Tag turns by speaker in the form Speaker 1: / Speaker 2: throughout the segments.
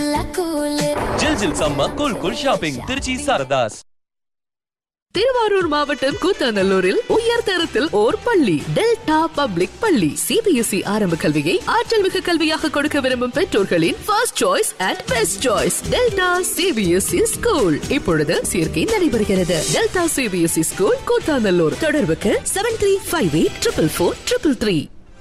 Speaker 1: நல்லா கூலு
Speaker 2: ஜில் ஜில் சம்ம cool cool shopping Trichy Saradhas
Speaker 3: Thiruvarur மாவட்டம் கூத்தாநல்லூரில் உயர் தரத்தில் ஓர் பள்ளி டெல்டா பப்ளிக் பள்ளி சிபிஎஸ்இ ஆரம்ப கல்வியை ஆற்றல் மிகு கல்வியாக கொடுக்க விரும்பும் பெற்றோர்களின் first choice and best choice Delta CBSE school இப்பொழுது சேர்க்கை நடைபெறுகிறது டெல்டா சிபிஎஸ்இ ஸ்கூல் கூத்தாநல்லூர் தொடர்புக்கு seven three five eight triple four triple three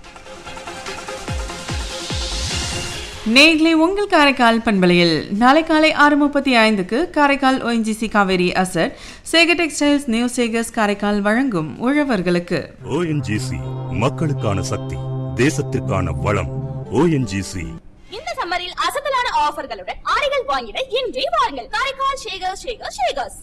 Speaker 4: நேர்களை உங்கள் காரைக்கால் பண்பலையில் நாளை காலை ஆறு முப்பத்தி ஐந்துக்கு Karaikal ONGC Cauvery asset Sekar textiles new Sekars Karaikal வழங்கும் உழவர்களுக்கு
Speaker 5: ஓஎன்ஜிசி மக்களுக்கான சக்தி தேசத்திற்கான வளம் ஓஎன்ஜிசி
Speaker 6: இந்த சம்மரில் அசத்தலான ஆஃபர்களுடன் ஆடைகள் வாங்கிட இன்றே வாருங்கள் காரைக்கால் ஷேகர் ஷேகர் ஷேகர்ஸ்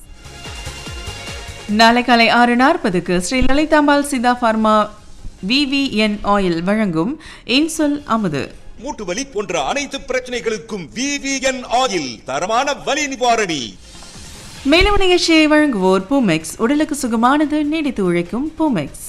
Speaker 4: நாளை காலை ஆறு நாற்பதுக்கு Sri Lalithambal Sitha pharma V V N oil வழங்கும் இன்சொல் அமுது
Speaker 7: மூட்டு வலி போன்ற அனைத்து பிரச்சனைகளுக்கும் விவிஎன் ஆயில் தரமான வலி நிவாரணி
Speaker 4: மேலும் நிகழ்ச்சியை வழங்குவோர் பூமெக்ஸ் உடலுக்கு சுகமானது நீடித்து உழைக்கும் பூமெக்ஸ்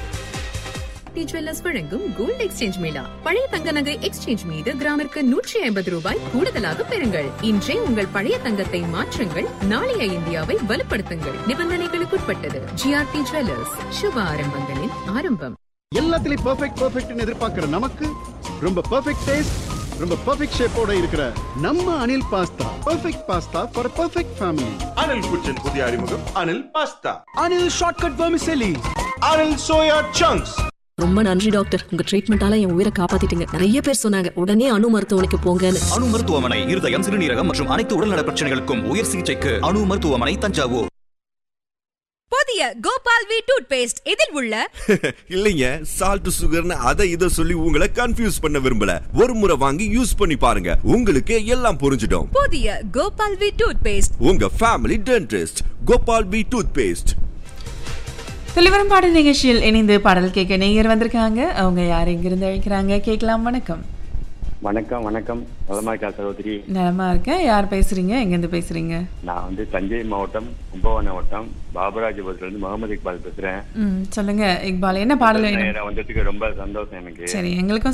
Speaker 3: டி ஜுவல்லர்ஸ் வழங்கும் கோல்ட் எக்ஸ்சேஞ்ச் மேளா பழைய தங்க நகை எக்ஸ்சேஞ்ச் மீது கிராமிற்கு நூற்றி ஐம்பது ரூபாய் கூடுதலாக பெறுங்கள் இன்றே உங்கள் பழைய தங்கத்தை மாற்றுங்கள் நாளைய இந்தியாவை வலுப்படுத்துங்கள் நிபந்தனைகளுக்குட்பட்டது ஜிஆர்டி ஜுவல்லர்ஸ் சுப ஆரம்பங்களின் ஆரம்பம்
Speaker 8: எல்லாத்துலயும் பெர்ஃபெக்ட் பெர்ஃபெக்ட்னு எதிர்பார்க்கிற நமக்கு ரொம்ப பெர்ஃபெக்ட் டேஸ்ட் ரொம்ப பெர்ஃபெக்ட் ஷேப்போட இருக்கிற நம்ம Anil pasta perfect pasta for perfect family
Speaker 9: Anil kitchen புதிய அறிமுகம் Anil pasta
Speaker 8: Anil shortcut vermicelli
Speaker 9: Anil soya chunks
Speaker 3: ரொம்ப நன்றி டாக்டர் உங்க ட்ரீட்மெண்டால என் உயிரை காப்பாத்திட்டீங்க நிறைய பேர் சொன்னாங்க உடனே அணு மருத்துவமனைக்கு போங்கன்னு
Speaker 10: அணு மருத்துவமனை இருதயம் சிறுநீரகம் மற்றும் அனைத்து உடல்நல பிரச்சனைகளுக்கும் உயர் சிகிச்சைக்கு அணு மருத்துவமனை தஞ்சாவூர்
Speaker 6: புதிய கோபால் வி டூத் பேஸ்ட் இதில் உள்ள
Speaker 5: இல்லைங்க சால்ட் சுகர்னு அதை இதை சொல்லி உங்களை கன்ஃபியூஸ் பண்ண விரும்பல ஒரு முறை வாங்கி யூஸ் பண்ணி பாருங்க உங்களுக்கு எல்லாம் புரிஞ்சிடும்
Speaker 6: புதிய கோபால் வி டூத் பேஸ்ட்
Speaker 5: உங்க family dentist Gopal P toothpaste
Speaker 4: தெளிவரம் பாடல் நிகழ்ச்சியில் இணைந்து பாடல் கேட்க நேயர் வந்திருக்காங்க அவங்க யார் எங்கிருந்து அழைக்கிறாங்க கேட்கலாம் வணக்கம்
Speaker 11: வணக்கம் வணக்கம் நலமா இருக்கா சகோதரி
Speaker 4: நலமா இருக்கேன் யார் பேசுறீங்க எங்கேருந்து பேசுறீங்க
Speaker 11: நான் வந்து தஞ்சை மாவட்டம் கும்பகோணம் மாவட்டம் பாபராஜபுரத்துல இருந்து முகமது இக்பால் பேசுறேன்
Speaker 4: ம் சொல்லுங்க இக்பால் என்ன பாடல் வேணும்
Speaker 11: நேரம் வந்ததுக்கு ரொம்ப சந்தோஷம் எனக்கு
Speaker 4: சரி எங்களுக்கும்